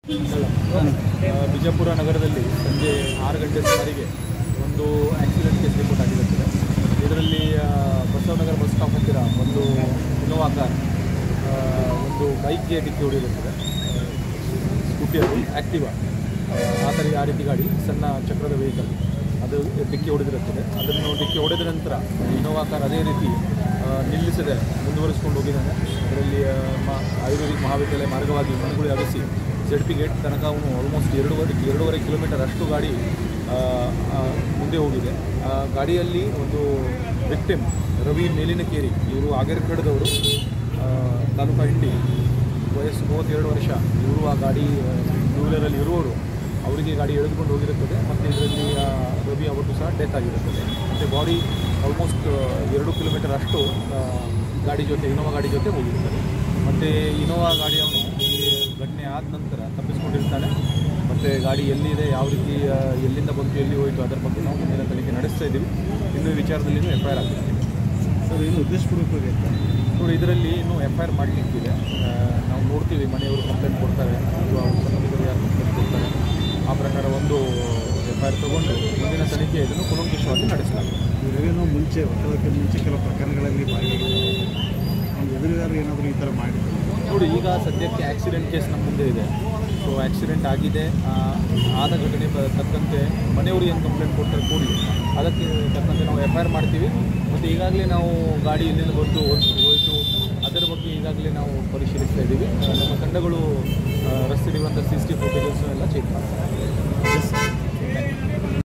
ಆ, ಬಿಜಾಪುರ ನಗರದಲ್ಲಿ ಸಂಜೆ ಆರು ಗಂಟೆ ಸುಮಾರಿಗೆ ಒಂದು ಆಕ್ಸಿಡೆಂಟ್ ಕೇಸ್ ರಿಪೋರ್ಟ್ ಆಗಿರುತ್ತದೆ ಇದರಲ್ಲಿ ಆ, ಬಸವನಗರ ಬಸ್ ಸ್ಟಾಪ್ ಹತ್ತಿರ ಒಂದು ಇನೋವಾ ಕಾರ್ ಆ, ಒಂದು ಬೈಕ್ಗೆ ಡಿಕ್ಕಿ ಹೊಡೆದಿರುತ್ತದೆ ಸ್ಕೂಟಿಯಲ್ಲಿ ಆ್ಯಕ್ಟಿವಾ ಆ ಥರ ಆ ರೀತಿ ಗಾಡಿ ಸಣ್ಣ ಚಕ್ರದ ವೆಹಿಕಲ್ ಅದು ಡಿಕ್ಕಿ ಹೊಡೆದಿರುತ್ತದೆ ಅದನ್ನು ಡಿಕ್ಕಿ ಹೊಡೆದ ನಂತರ ಇನೋವಾ ಕಾರ್ ಅದೇ ರೀತಿ ಆ, ನಿಲ್ಲಿಸದೆ ಮುಂದುವರಿಸಿಕೊಂಡು ಹೋಗಿದ್ದಾನೆ ಅದರಲ್ಲಿ ಆ, ಮ- ಆಯುರ್ವೇದಿಕ್ ಮಹಾವಿದ್ಯಾಲಯ ಮಾರ್ಗವಾಗಿ ಮನಗುಳಿ ಅಗಸಿ ಜೆಡ್ ಪಿ ಗೇಟ್ ತನಕ ಅವನು ಆಲ್ಮೋಸ್ಟ್ ಎರಡೂವರೆ ಎರಡೂವರೆ ಕಿಲೋಮೀಟರ್ ಅಷ್ಟು ಗಾಡಿ ಆ, ಆ, ಮುಂದೆ ಹೋಗಿದೆ ಆ ಗಾಡಿಯಲ್ಲಿ ಒಂದು ವಿಕ್ಟಿಮ್ ರವಿ ಮೇಲಿನಕೇರಿ ಇವರು ಆಗೇರ್ಕಡದವರು ತಾಲೂಕಾ ಹಿಂಡಿ ವಯಸ್ಸು ಮೂವತ್ತೆರಡು ವರ್ಷ ಇವರು ಆ ಗಾಡಿ ಟೂ ವೀಲರಲ್ಲಿ ಇರುವವರು ಅವರಿಗೆ ಗಾಡಿ ಎಳೆದುಕೊಂಡು ಹೋಗಿರುತ್ತದೆ ಮತ್ತು ಇದರಲ್ಲಿ ಆ, ರವಿ ಅವತ್ತು ಸಹ ಡೆತ್ ಆಗಿರುತ್ತದೆ ಮತ್ತು ಬಾಡಿ ಆಲ್ಮೋಸ್ಟ್ ಎರಡು ಕಿಲೋಮೀಟರ್ ಅಷ್ಟು ಆ, ಗಾಡಿ ಜೊತೆ ಇನೋವಾ ಗಾಡಿ ಜೊತೆ ಹೋಗಿರುತ್ತದೆ ಮತ್ತು ಇನೋವಾ ಗಾಡಿಯವನು ಈ ಘಟನೆ ಆದ ನಂತರ ತಪ್ಪಿಸ್ಕೊಂಡಿರ್ತಾನೆ ಮತ್ತು ಗಾಡಿ ಎಲ್ಲಿದೆ ಯಾವ ರೀತಿ ಆ, ಎಲ್ಲಿಂದ ಬಂತು ಎಲ್ಲಿ ಹೋಯಿತು ಅದರ ಬಗ್ಗೆ ನಾವು ಮುಂದಿನ ತನಿಖೆ ನಡೆಸ್ತಾ ಇದ್ದೀವಿ ಇನ್ನೂ ಈ ವಿಚಾರದಲ್ಲಿ ಇನ್ನೂ ಎಫ್ ಐ ಆರ್ ಆಗ್ತಿದೆ ಸರ್ ಏನು ಉದ್ದೇಶಪೂರ್ವಕವಾಗಿ ನೋಡಿ ಇದರಲ್ಲಿ ಇನ್ನೂ ಎಫ್ ಐ ಆರ್ ಮಾಡಲಿಕ್ಕಿದೆ ಆ, ನಾವು ನೋಡ್ತೀವಿ ಮನೆಯವರು ಕಂಪ್ಲೇಂಟ್ ಕೊಡ್ತಾರೆ ಅಥವಾ ಅವ್ರ ಸಂಬಂಧಿಕರು ಯಾರು ಕಂಪ್ಲೇಂಟ್ ಕೊಡ್ತಾರೆ ಆ ಪ್ರಕಾರ ಒಂದು ಎಫ್ ಐ ಆರ್ ತಗೊಂಡು ಮುಂದಿನ ತನಿಖೆ ಇದನ್ನು ಕುಲಂಕುಷವಾಗಿ ನಡೆಸಲಾಗುತ್ತೆ ಇವೇನೋ ಮುಂಚೆ ಒತ್ತಡಕ್ಕೆ ಮುಂಚೆ ಕೆಲವು ಪ್ರಕರಣಗಳಲ್ಲಿ ಭಾಗಿಯಾಗಿದ್ದಾರೆ ನಮ್ಮ ಎದುರುಗಾರರು ಏನಾದರೂ ಈ ಥರ ಮಾಡಿದ್ದಾರೆ ನೋಡಿ ಈಗ ಸದ್ಯಕ್ಕೆ ಆಕ್ಸಿಡೆಂಟ್ ಕೇಸ್ ನಮ್ಮ ಮುಂದೆ ಇದೆ ಸೊ ಆಕ್ಸಿಡೆಂಟ್ ಆಗಿದೆ ಆ, ಆದ ಘಟನೆ ಬ- ತಕ್ಕಂತೆ ಮನೆಯವರು ಏನು ಕಂಪ್ಲೇಂಟ್ ಕೊಡ್ತಾರೆ ಕೂಡಲೇ ಅದಕ್ಕೆ ತಕ್ಕಂತೆ ನಾವು ಎಫ್ ಐ ಆರ್ ಮಾಡ್ತೀವಿ ಮತ್ತು ಈಗಾಗಲೇ ನಾವು ಗಾಡಿ ಎಲ್ಲಿಂದ ಬಂದು ಹೋಯ್ತು ಹೋಯಿತು ಅದರ ಬಗ್ಗೆ ಈಗಾಗಲೇ ನಾವು ಪರಿಶೀಲಿಸ್ತಾ ಇದ್ದೀವಿ ಆ, ನಮ್ಮ ತಂಡಗಳು ಆ, ರಸ್ತೆಯಲ್ಲಿರುವಂಥ ಸಿ ಸಿ ಟಿ ಫುಟೇಜಸ್ ಎಲ್ಲ ಚೆಕ್ ಮಾಡ್ತಾರೆ